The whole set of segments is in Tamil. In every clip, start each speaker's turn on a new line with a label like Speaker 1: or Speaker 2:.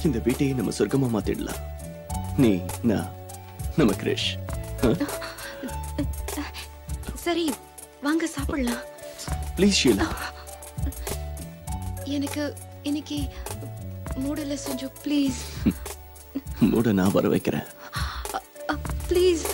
Speaker 1: இந்த வீட்டையே நம்ம சொர்க்கமா மாத்திடலாம் நீ நான் நம்ம கிரிஷ்
Speaker 2: சரி வாங்க சாப்பிடலாம்
Speaker 1: ப்ளீஸ் ஷீலா
Speaker 2: எனக்கு இன்னைக்கு மூடல செஞ்சோம் ப்ளீஸ்
Speaker 1: மூட நான் வர வைக்கிறேன்
Speaker 2: ப்ளீஸ்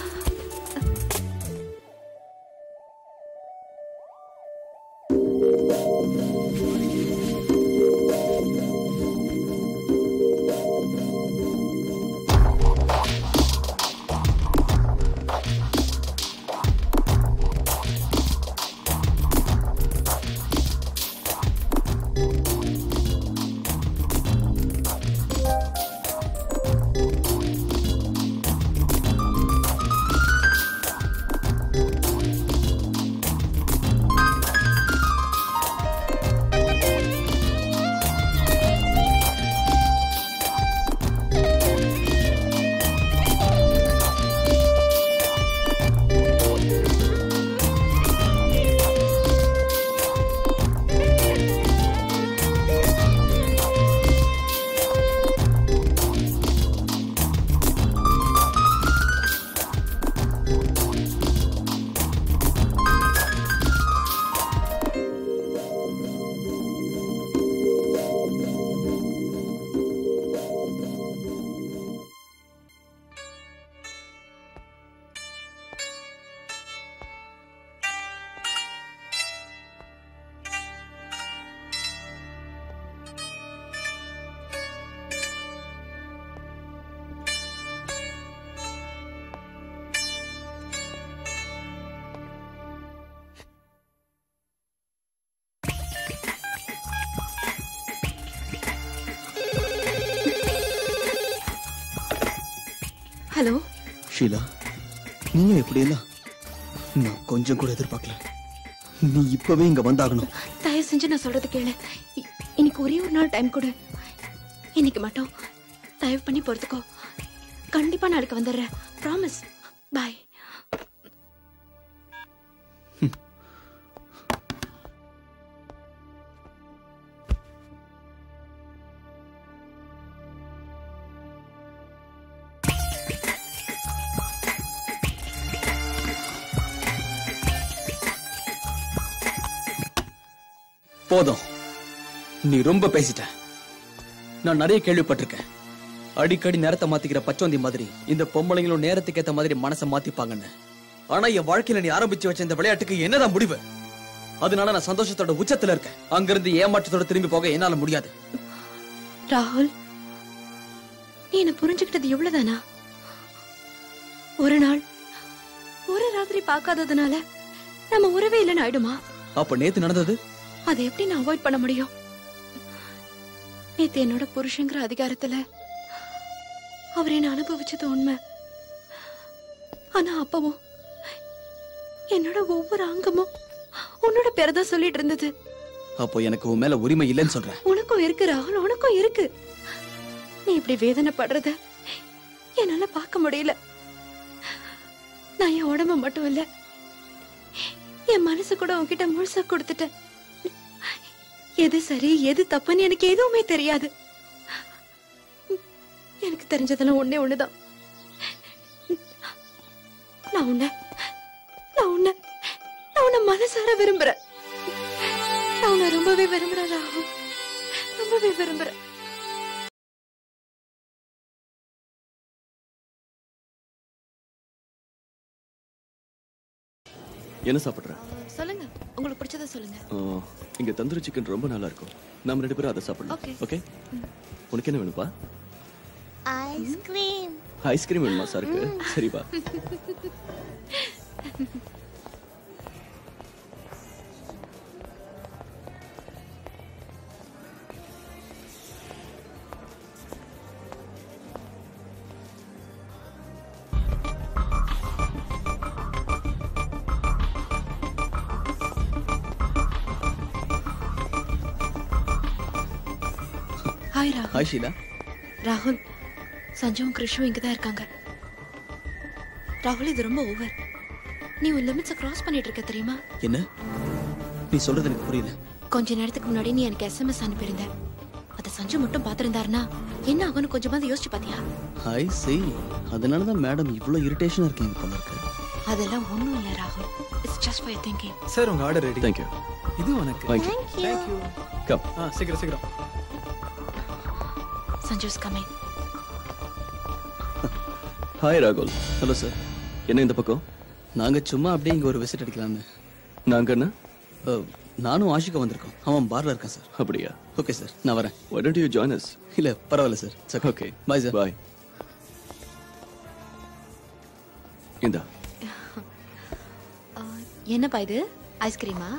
Speaker 2: ஹலோ
Speaker 3: ஷீலா நீயும் எப்படி எல்லாம் நான் கொஞ்சம் கூட எதிர்பார்க்கல நீ இப்பவே இங்க வந்தாகணும்
Speaker 2: தயவு செஞ்சு நான் சொல்றது கேளு இ- இன்னைக்கு ஒரே ஒரு நாள் டைம் கொடு இன்னைக்கு மட்டும் தயவு பண்ணி பொறுத்துக்கோ கண்டிப்பா நாளைக்கு வந்துடுறேன் ப்ராமிஸ் பாய்
Speaker 3: போதும் நீ ரொம்ப பேசிட்ட நான் நிறைய கேள்விப்பட்டிருக்கேன் அடிக்கடி நேரத்தை மாத்திக்கிற பச்சோந்தி மாதிரி இந்த பொம்பளைங்களும் நேரத்துக்கு ஏத்த மாதிரி மனசை மாத்திப்பாங்கன்னு ஆனா என் வாழ்க்கையில நீ ஆரம்பிச்சு வச்ச இந்த விளையாட்டுக்கு என்னதான் முடிவு அதனால நான் சந்தோஷத்தோட உச்சத்துல இருக்கேன் அங்கிருந்து ஏமாற்றத்தோட திரும்பி போக என்னால முடியாது
Speaker 2: ராகுல் நீ என்ன புரிஞ்சுக்கிட்டது இவ்வளவுதானா ஒரு நாள் ஒரு ராத்திரி பார்க்காததுனால நம்ம உறவே இல்லைன்னு ஆயிடுமா
Speaker 3: அப்ப நேத்து நடந்தது
Speaker 2: அதை எப்படி நான் அவாய்ட் பண்ண முடியும் நேத்து என்னோட புருஷங்கிற அதிகாரத்துல அவர் என்ன அனுபவிச்சது உண்மை ஆனா அப்பவும் என்னோட ஒவ்வொரு அங்கமும் உன்னோட பேரதான் சொல்லிட்டு இருந்தது
Speaker 3: அப்போ எனக்கு உன் மேல உரிமை இல்லைன்னு சொல்றேன்
Speaker 2: உனக்கும் இருக்கு ராகுல் உனக்கும் இருக்கு நீ இப்படி வேதனைப்படுறத என்னால பார்க்க முடியல நான் என் உடம்ப மட்டும் இல்ல என் மனசு கூட உன்கிட்ட முழுசா கொடுத்துட்டேன் எது சரி எது தப்புன்னு எனக்கு எதுவுமே தெரியாது எனக்கு தெரிஞ்சதெல்லாம் ஒண்ணே ஒண்ணுதான் நான் உன்னை நான் உன்னை நான் உன்னை மனசார விரும்புறேன் நான் உன்னை ரொம்பவே விரும்புறேன் ராகுல் ரொம்பவே விரும்புறேன்
Speaker 1: என்ன சாப்பிடுற
Speaker 2: சொல்லுங்க உங்களுக்கு பிடிச்சத சொல்லுங்க
Speaker 1: ஆ, இங்க தந்தூரி சிக்கன் ரொம்ப நல்லா இருக்கும் நாம ரெண்டு பேரும் அதை சாப்பிடலாம்
Speaker 2: Okay.
Speaker 1: ஓகே உனக்கு என்ன வேணுப்பா
Speaker 4: ஐஸ்கிரீம்
Speaker 1: ஐஸ்கிரீம் வேணுமா சாருக்கு சரிப்பா
Speaker 2: ஹாய் ராகுல்
Speaker 3: ஹாய் ஷீலா
Speaker 2: ராகுல் சஞ்சவும் கிருஷும் இங்க தான் இருக்காங்க ராகுல் இது ரொம்ப ஓவர் நீ உன் லிமிட்ஸை கிராஸ் பண்ணிட்டு இருக்க தெரியுமா
Speaker 3: என்ன நீ சொல்றது எனக்கு புரியல
Speaker 2: கொஞ்ச நேரத்துக்கு முன்னாடி நீ எனக்கு எஸ்எம்எஸ் அனுப்பியிருந்த அத சஞ்சு மட்டும் பாத்திருந்தாருன்னா என்ன ஆகும்னு கொஞ்சமாவது யோசிச்சு பாத்தியா
Speaker 3: ஐ see அதனால தான் மேடம் இவ்வளோ இரிட்டேஷனாக இருக்கீங்க போல இருக்கு
Speaker 2: அதெல்லாம் ஒண்ணும் இல்ல ராகுல் it's just for thinking
Speaker 4: sir உங்க ஆர்டர் ரெடி
Speaker 1: தேங்க்யூ
Speaker 4: இது உனக்கு
Speaker 1: தேங்க்யூ
Speaker 4: தேங்க்யூ
Speaker 1: கம்
Speaker 4: ஆ சீக்கிரம் சீக்கிரம்
Speaker 2: சஞ்சுஸ் கமிங்
Speaker 1: ஹாய் ராகுல்
Speaker 3: ஹலோ சார்
Speaker 1: என்ன இந்த பக்கம்
Speaker 3: நாங்கள் சும்மா அப்படியே இங்கே ஒரு விசிட் அடிக்கலாம்னு
Speaker 1: நாங்க என்ன
Speaker 3: அஹ், நானும் ஆஷிகா வந்திருக்கோம் அவன் பார்ல இருக்கான் சார்
Speaker 1: அப்படியா
Speaker 3: ஓகே சார் நான் வரேன்
Speaker 1: why don't you join us
Speaker 3: இல்லை பரவாயில்ல sir sir
Speaker 1: okay
Speaker 3: bye sir
Speaker 1: bye இந்தா
Speaker 2: என்னப்பா இது ஐஸ்கிரீமா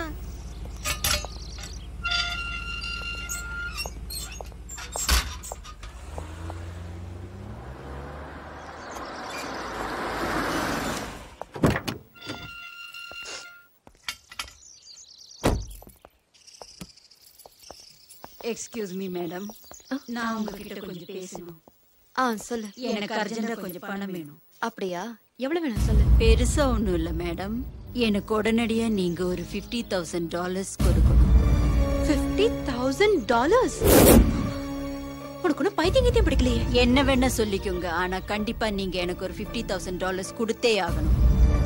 Speaker 5: எக்ஸ்கியூஸ் மீ மேடம் நான் உங்ககிட்ட கொஞ்சம் பேசணும்
Speaker 2: ஆ சொல்லு
Speaker 5: எனக்கு அர்ஜென்டா கொஞ்சம் பணம் வேணும்
Speaker 2: அப்படியா எவ்வளவு வேணும் சொல்லு
Speaker 5: பெருசா ஒண்ணும் இல்ல மேடம் எனக்கு உடனடியா நீங்க ஒரு ஃபிஃப்டி தௌசண்ட் டாலர்ஸ் கொடுக்கணும்
Speaker 2: ஃபிஃப்டி தௌசண்ட் டாலர்ஸ் உனக்கு ஒன்றும் பைத்தியம் கீத்தியம் பிடிக்கலையே
Speaker 5: என்ன வேணா சொல்லிக்கோங்க ஆனா கண்டிப்பா நீங்க எனக்கு ஒரு ஃபிஃப்டி தௌசண்ட் டாலர்ஸ் கொடுத்தே ஆகணும்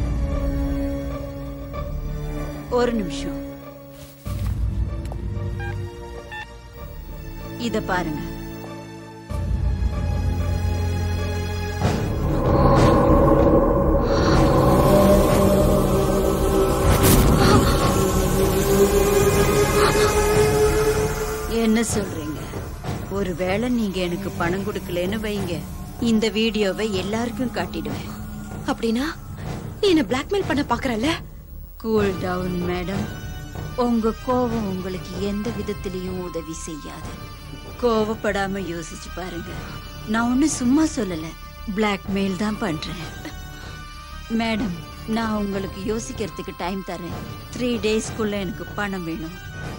Speaker 5: ஒரு நிமிஷம் இத பாருங்க என்ன சொல்றீங்க ஒருவேளை நீங்க எனக்கு பணம் கொடுக்கலன்னு வைங்க இந்த வீடியோவை எல்லாருக்கும் காட்டிடுவேன்
Speaker 2: அப்படின்னா நீ என்ன பிளாக்மெயில் பண்ண பாக்குறல்ல
Speaker 5: கூல் டவுன் மேடம் உங்க கோபம் உங்களுக்கு எந்த விதத்திலையும் உதவி செய்யாது கோவப்படாம யோசிச்சு பாருங்க நான் ஒண்ணு சும்மா சொல்லல பிளாக்மெயில் தான் பண்றேன் மேடம் நான் உங்களுக்கு யோசிக்கிறதுக்கு டைம் தரேன் த்ரீ டேஸ்க்குள்ள எனக்கு பணம் வேணும்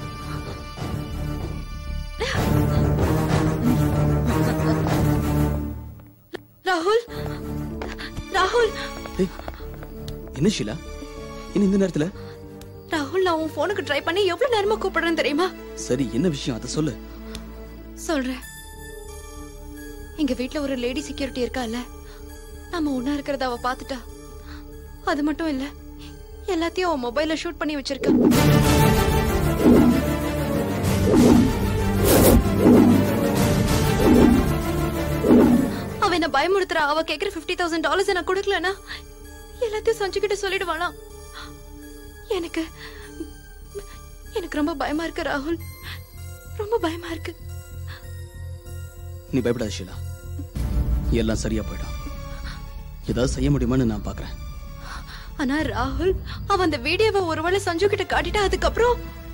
Speaker 2: ராகுல் ராகுல்
Speaker 3: ஏய் என்ன ஷீலா என்ன இந்த நேரத்தில்
Speaker 2: ராகுல் நான் உன் போனுக்கு ட்ரை பண்ணி எவ்வளவு நேரமா கூப்பிடுறேன்னு தெரியுமா
Speaker 3: சரி என்ன விஷயம் அதை சொல்லு
Speaker 2: சொல்றேன் எங்க வீட்ல ஒரு லேடி செக்யூரிட்டி இருக்கால நாம ஒண்ணா இருக்கிறத அவ பாத்துட்டா அது மட்டும் இல்ல எல்லாத்தையும் அவன் மொபைல்ல ஷூட் பண்ணி வச்சிருக்கா அவ என்ன பயமுறுத்துறா அவ கேக்குற பிப்டி தௌசண்ட் டாலர்ஸ் நான் கொடுக்கலனா எல்லாத்தையும் சஞ்சுக்கிட்ட சொல்லிடுவானா எனக்கு எனக்கு ரொம்ப பயமா இருக்கு ராகுல் ரொம்ப பயமா இருக்கு
Speaker 3: நீ பயப்படாத ஷீலா எல்லாம் சரியா போயிடும் ஏதாவது செய்ய முடியுமான்னு நான் பார்க்கறேன்
Speaker 2: ஆனா ராகுல் அவன் அந்த வீடியோவை ஒருவேளை சஞ்சு கிட்ட காட்டிட்டா அதுக்கப்புறம்